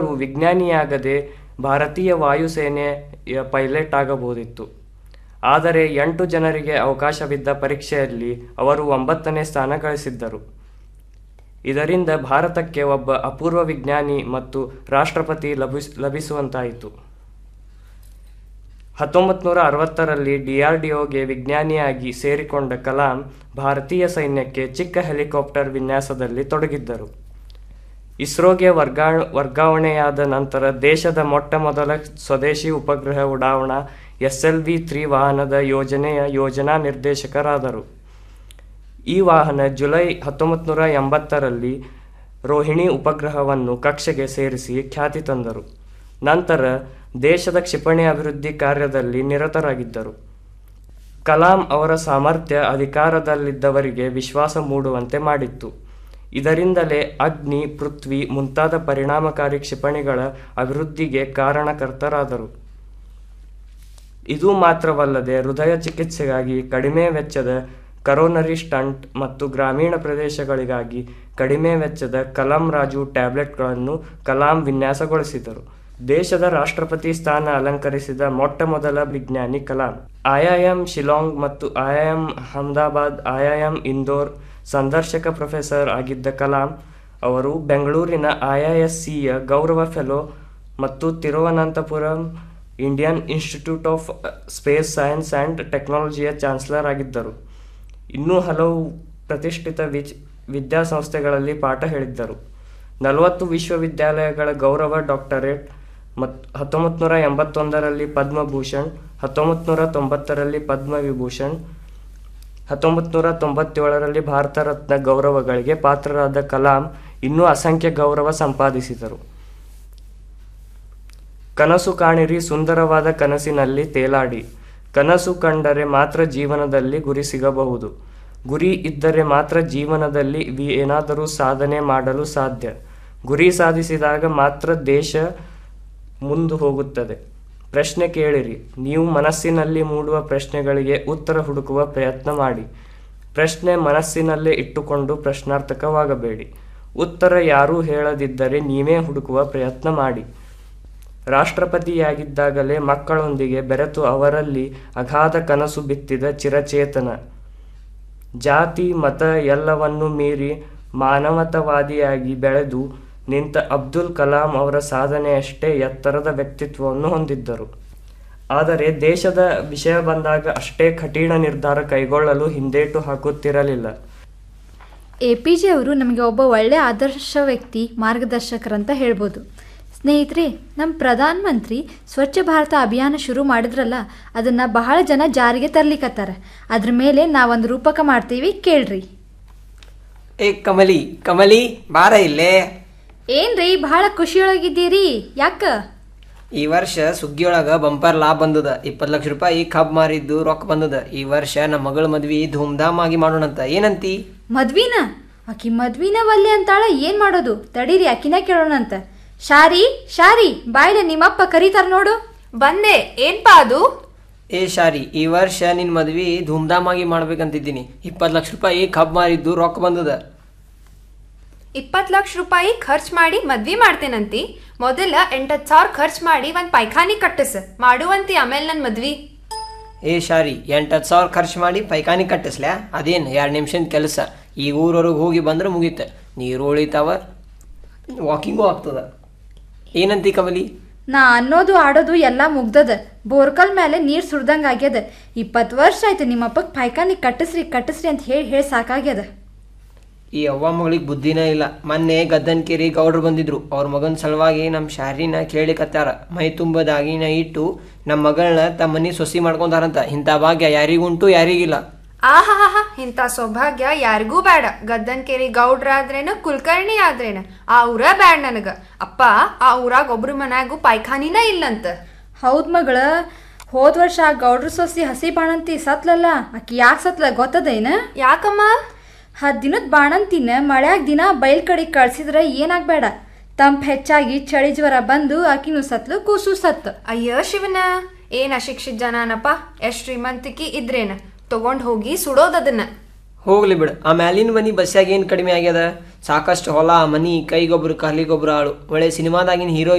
ವಿಜ್ಞಾನಿಯಾಗದೆ ಭಾರತೀಯ ವಾಯುಸೇನೆಯ ಪೈಲಟ್ ಆಗಬಹುದಿತ್ತು ಆದರೆ ಎಂಟು ಜನರಿಗೆ ಅವಕಾಶವಿದ್ದ ಪರೀಕ್ಷೆಯಲ್ಲಿ ಅವರು ಒಂಬತ್ತನೇ ಸ್ಥಾನ ಗಳಿಸಿದ್ದರು ಇದರಿಂದ ಭಾರತಕ್ಕೆ ಒಬ್ಬ ಅಪೂರ್ವ ವಿಜ್ಞಾನಿ ಮತ್ತು ರಾಷ್ಟ್ರಪತಿ ಲಭಿಸ್ ಲಭಿಸುವಂತಾಯಿತು ಹತ್ತೊಂಬತ್ತು ನೂರ ಅರವತ್ತರಲ್ಲಿ ಡಿಆರ್ಡಿಒಗೆ ವಿಜ್ಞಾನಿಯಾಗಿ ಸೇರಿಕೊಂಡ ಕಲಾಂ ಭಾರತೀಯ ಸೈನ್ಯಕ್ಕೆ ಚಿಕ್ಕ ಹೆಲಿಕಾಪ್ಟರ್ ವಿನ್ಯಾಸದಲ್ಲಿ ತೊಡಗಿದ್ದರು ಇಸ್ರೋಗೆ ವರ್ಗಾ ವರ್ಗಾವಣೆಯಾದ ನಂತರ ದೇಶದ ಮೊಟ್ಟ ಮೊದಲ ಸ್ವದೇಶಿ ಉಪಗ್ರಹ ಉಡಾವಣಾ ಎಸ್ ಎಲ್ ವಿ ತ್ರೀ ವಾಹನದ ಯೋಜನೆಯ ಯೋಜನಾ ನಿರ್ದೇಶಕರಾದರು ಈ ವಾಹನ ಜುಲೈ ಹತ್ತೊಂಬತ್ತು ನೂರ ಎಂಬತ್ತರಲ್ಲಿ ರೋಹಿಣಿ ಉಪಗ್ರಹವನ್ನು ಕಕ್ಷೆಗೆ ಸೇರಿಸಿ ಖ್ಯಾತಿ ತಂದರು ನಂತರ ದೇಶದ ಕ್ಷಿಪಣಿ ಅಭಿವೃದ್ಧಿ ಕಾರ್ಯದಲ್ಲಿ ನಿರತರಾಗಿದ್ದರು ಕಲಾಂ ಅವರ ಸಾಮರ್ಥ್ಯ ಅಧಿಕಾರದಲ್ಲಿದ್ದವರಿಗೆ ವಿಶ್ವಾಸ ಮೂಡುವಂತೆ ಮಾಡಿತ್ತು ಇದರಿಂದಲೇ ಅಗ್ನಿ ಪೃಥ್ವಿ ಮುಂತಾದ ಪರಿಣಾಮಕಾರಿ ಕ್ಷಿಪಣಿಗಳ ಅಭಿವೃದ್ಧಿಗೆ ಕಾರಣಕರ್ತರಾದರು ಇದು ಮಾತ್ರವಲ್ಲದೆ ಹೃದಯ ಚಿಕಿತ್ಸೆಗಾಗಿ ಕಡಿಮೆ ವೆಚ್ಚದ ಕರೋನರಿ ಸ್ಟಂಟ್ ಮತ್ತು ಗ್ರಾಮೀಣ ಪ್ರದೇಶಗಳಿಗಾಗಿ ಕಡಿಮೆ ವೆಚ್ಚದ ಕಲಾಂ ರಾಜು ಟ್ಯಾಬ್ಲೆಟ್ಗಳನ್ನು ಕಲಾಂ ವಿನ್ಯಾಸಗೊಳಿಸಿದರು ದೇಶದ ರಾಷ್ಟ್ರಪತಿ ಸ್ಥಾನ ಅಲಂಕರಿಸಿದ ಮೊಟ್ಟ ಮೊದಲ ವಿಜ್ಞಾನಿ ಕಲಾಂ ಐಐಎಂ ಶಿಲಾಂಗ್ ಮತ್ತು ಐಐಎಂ ಅಹಮದಾಬಾದ್ ಐಐಎಂ ಇಂದೋರ್ ಸಂದರ್ಶಕ ಪ್ರೊಫೆಸರ್ ಆಗಿದ್ದ ಕಲಾಂ ಅವರು ಬೆಂಗಳೂರಿನ ಐಐಎಸ್ಸಿಯ ಗೌರವ ಫೆಲೋ ಮತ್ತು Thiruvananthapuram Indian institute of space science and ಟೆಕ್ನಾಲಜಿಯ ಚಾನ್ಸಲರ್ ಆಗಿದ್ದರು ಇನ್ನೂ ಹಲವು ಪ್ರತಿಷ್ಠಿತ ವಿಚ್ ವಿದ್ಯಾಸಂಸ್ಥೆಗಳಲ್ಲಿ ಪಾಠ ಹೇಳಿದ್ದರು ನಲವತ್ತು ವಿಶ್ವವಿದ್ಯಾಲಯಗಳ ಗೌರವ ಡಾಕ್ಟರೇಟ್ ಮತ್ತು ಹತ್ತೊಂಬತ್ತು ನೂರ ಎಂಬತ್ತೊಂದರಲ್ಲಿ ಪದ್ಮಭೂಷಣ್ ಹತ್ತೊಂಬತ್ತು ನೂರ ತೊಂಬತ್ತರಲ್ಲಿ ಪದ್ಮವಿಭೂಷಣ್ ಹತ್ತೊಂಬತ್ತು ನೂರ ತೊಂಬತ್ತೇಳರಲ್ಲಿ ಭಾರತ ರತ್ನ ಗೌರವಗಳಿಗೆ ಪಾತ್ರರಾದ ಕಲಾಂ ಇನ್ನೂ ಅಸಂಖ್ಯ ಗೌರವ ಸಂಪಾದಿಸಿದರು ಕನಸು ಕಾಣಿರಿ ಸುಂದರವಾದ ಕನಸಿನಲ್ಲಿ ತೇಲಾಡಿ ಕನಸು ಕಂಡರೆ ಮಾತ್ರ ಜೀವನದಲ್ಲಿ ಗುರಿ ಸಿಗಬಹುದು ಗುರಿ ಇದ್ದರೆ ಮಾತ್ರ ಜೀವನದಲ್ಲಿ ವಿ- ಏನಾದರೂ ಸಾಧನೆ ಮಾಡಲು ಸಾಧ್ಯ ಗುರಿ ಸಾಧಿಸಿದಾಗ ಮಾತ್ರ ದೇಶ ಮುಂದೆ ಹೋಗುತ್ತದೆ ಪ್ರಶ್ನೆ ಕೇಳಿರಿ ನೀವು ಮನಸ್ಸಿನಲ್ಲಿ ಮೂಡುವ ಪ್ರಶ್ನೆಗಳಿಗೆ ಉತ್ತರ ಹುಡುಕುವ ಪ್ರಯತ್ನ ಮಾಡಿ ಪ್ರಶ್ನೆ ಮನಸ್ಸಿನಲ್ಲೇ ಇಟ್ಟುಕೊಂಡು ಪ್ರಶ್ನಾರ್ಥಕವಾಗಬೇಡಿ ಉತ್ತರ ಯಾರೂ ಹೇಳದಿದ್ದರೆ ನೀವೇ ಹುಡುಕುವ ಪ್ರಯತ್ನ ಮಾಡಿ ರಾಷ್ಟ್ರಪತಿಯಾಗಿದ್ದಾಗಲೇ ಮಕ್ಕಳೊಂದಿಗೆ ಬೆರೆತು ಅವರಲ್ಲಿ ಅಗಾಧ ಕನಸು ಬಿತ್ತಿದ ಚಿರಚೇತನ ಜಾತಿ ಮತ ಎಲ್ಲವನ್ನೂ ಮೀರಿ ಮಾನವತಾವಾದಿಯಾಗಿ ಬೆಳೆದು ನಿಂತ ಅಬ್ದುಲ್ ಕಲಾಂ ಅವರ ಸಾಧನೆಯಷ್ಟೇ ಎತ್ತರದ ವ್ಯಕ್ತಿತ್ವವನ್ನು ಹೊಂದಿದ್ದರು ಆದರೆ ದೇಶದ ವಿಷಯ ಬಂದಾಗ ಅಷ್ಟೇ ಕಠಿಣ ನಿರ್ಧಾರ ಕೈಗೊಳ್ಳಲು ಹಿಂದೇಟು ಹಾಕುತ್ತಿರಲಿಲ್ಲ ಎ ಪಿ ಜೆ ಅವರು ನಮಗೆ ಒಬ್ಬ ಒಳ್ಳೆ ಆದರ್ಶ ವ್ಯಕ್ತಿ ಮಾರ್ಗದರ್ಶಕರಂತ ಹೇಳ್ಬೋದು ಸ್ನೇಹಿತರೆ ನಮ್ಮ ಪ್ರಧಾನ ಮಂತ್ರಿ ಸ್ವಚ್ಛ ಭಾರತ ಅಭಿಯಾನ ಶುರು ಮಾಡಿದ್ರಲ್ಲ ಅದನ್ನು ಬಹಳ ಜನ ಜಾರಿಗೆ ತರ್ಲಿಕ್ಕತ್ತಾರ ಅದ್ರ ಮೇಲೆ ನಾವೊಂದು ರೂಪಕ ಮಾಡ್ತೀವಿ ಕೇಳ್ರಿ ಏ ಕಮಲಿ ಕಮಲಿ ಬಾರ ಇಲ್ಲೇ ಏನ್ರಿ ಬಹಳ ಖುಷಿಯೊಳಗಿದ್ದೀರಿ ಯಾಕ ಈ ವರ್ಷ ಸುಗ್ಗಿಯೊಳಗ ಬಂಪರ್ ಲಾಭ ಬಂದದ ಇಪ್ಪತ್ತು ಲಕ್ಷ ರೂಪಾಯಿ ಕಬ್ ಮಾರಿದ್ದು ರೊಕ್ಕ ಬಂದದ ಈ ವರ್ಷ ನಮ್ಮ ಮಗಳ ಮದ್ವಿ ಧೂಮ್ಧಾಮ್ ಆಗಿ ಮಾಡೋಣಂತ ಏನಂತಿ ಮದ್ವಿನ ಆಕಿ ಮದ್ವಿನ ಒಲ್ಲೆ ಅಂತಾಳ ಏನ್ ಮಾಡೋದು ತಡೀರಿ ಆಕಿನ ಕೇಳೋಣಂತ ಶಾರಿ ಶಾರಿ ಬಾಯ್ಲೆ ನಿಮ್ಮಪ್ಪ ಕರೀತಾರ ನೋಡು ಬಂದೆ ಏನ್ಪಾ ಅದು ಏ ಶಾರಿ ಈ ವರ್ಷ ನಿನ್ ಮದ್ವಿ ಧೂಮ್ಧಾಮ್ ಆಗಿ ಮಾಡ್ಬೇಕಂತಿದ್ದೀನಿ ಇಪ್ಪತ್ತು ಲಕ್ಷ ರೂಪಾಯಿ ಕಬ್ ಮಾರಿದ್ದು ರೊಕ್ಕ ಬಂದದ ಇಪ್ಪತ್ತು ಲಕ್ಷ ರೂಪಾಯಿ ಖರ್ಚು ಮಾಡಿ ಮದ್ವಿ ಮಾಡ್ತೇನಂತಿ ಮೊದಲ ಎಂಟತ್ತು ಸಾವಿರ ಖರ್ಚು ಮಾಡಿ ಒಂದ್ ಪೈಖಾನಿ ಕಟ್ಟಿಸ್ ಮಾಡುವಂತಿ ಆಮೇಲೆ ನನ್ ಮದ್ವಿ ಏ ಶಾರಿ ಎಂಟತ್ತು ಸಾವಿರ ಖರ್ಚು ಮಾಡಿ ಪೈಖಾನಿ ಕಟ್ಟಿಸ್ಲ್ಯಾ ಅದೇನು ಎರಡು ನಿಮಿಷದ ಕೆಲಸ ಈಗ ಊರವ್ರಿಗೆ ಹೋಗಿ ಬಂದ್ರೆ ಮುಗೀತ ನೀರು ಉಳಿತಾವ ವಾಕಿಂಗು ಆಗ್ತದ ಏನಂತಿ ಕಮಲಿ ನಾ ಅನ್ನೋದು ಆಡೋದು ಎಲ್ಲ ಮುಗ್ದದ ಬೋರ್ಕಲ್ ಮೇಲೆ ನೀರು ಸುಡ್ದಂಗೆ ಆಗ್ಯದ ಇಪ್ಪತ್ತು ವರ್ಷ ಆಯ್ತು ನಿಮ್ಮಪ್ಪಗೆ ಪೈಖಾನಿ ಕಟ್ಟಿಸ್ರಿ ಕಟ್ಟಿಸ್ರಿ ಅಂತ ಹೇಳಿ ಹೇಳಿ ಸಾಕಾಗ್ಯದ ಈ ಅವ್ವ ಮಗಳಿಗೆ ಬುದ್ಧಿನೇ ಇಲ್ಲ ಮೊನ್ನೆ ಗದ್ದನ್ಕೇರಿ ಗೌಡ್ರು ಬಂದಿದ್ರು ಅವ್ರ ಮಗನ ಸಲುವಾಗಿ ನಮ್ಮ ಶಾರಿನ ಕೇಳಿಕತ್ತಾರ ಮೈ ತುಂಬದಾಗಿನ ಇಟ್ಟು ನಮ್ಮ ಮಗಳನ್ನ ತಮ್ಮ ಮನೆ ಸೊಸಿ ಮಾಡ್ಕೊಂತಾರಂತ ಇಂಥ ಭಾಗ್ಯ ಯಾರಿಗುಂಟು ಯಾರಿಗಿಲ್ಲ ಆಹಾಹಾ ಇಂಥ ಸೌಭಾಗ್ಯ ಯಾರಿಗೂ ಬೇಡ ಗದ್ದನ್ಕೇರಿ ಗೌಡ್ರ ಆದ್ರೇನು ಕುಲಕರ್ಣಿ ಆದ್ರೇನು ಆ ಊರ ಬ್ಯಾಡ ನನಗ ಅಪ್ಪ ಆ ಊರಾಗ ಒಬ್ರು ಮನ್ಯಾಗೂ ಪೈಖಾನಿನ ಇಲ್ಲಂತ ಹೌದ್ ಮಗಳ ಹೋದ ವರ್ಷ ಆ ಗೌಡ್ರ ಸೊಸಿ ಹಸಿ ಬಾಣಂತಿ ಸತ್ಲಲ್ಲ ಆಕಿ ಯಾಕೆ ಸತ್ಲ ಗೊತ್ತದೇನ ಯಾಕಮ್ಮ ಹತ್ತು ದಿನದ ಬಾಣಂತಿನ ಮಳ್ಯಾಗ ದಿನ ಬಯಲ್ ಕಡೆ ಕಳ್ಸಿದ್ರೆ ಏನಾಗ್ಬೇಡ ತಂಪ್ ಹೆಚ್ಚಾಗಿ ಚಳಿ ಜ್ವರ ಬಂದು ಆಕಿನೂ ಸತ್ಲು ಕೂಸು ಸತ್ತು ಅಯ್ಯ ಶಿವನ ಏನ್ ಅಶಿಕ್ಷಿತ ಜನನಪ್ಪ ಎಷ್ಟ್ ಶ್ರೀಮಂತಿಕಿ ಇದ್ರೇನ ತಗೊಂಡ್ ಹೋಗಿ ಸುಡೋದದನ್ನ ಹೋಗ್ಲಿ ಬಿಡು ಆ ಮ್ಯಾಲಿನ ಮನಿ ಬಸ್ಸಾಗ ಏನು ಕಡಿಮೆ ಆಗ್ಯದ ಸಾಕಷ್ಟು ಹೊಲ ಮನಿ ಕೈಗೊಬ್ರು ಕಾಲಿಗೊಬ್ರು ಆಳು ಒಳ್ಳೆ ಸಿನಿಮಾದಾಗಿನ ಹೀರೋ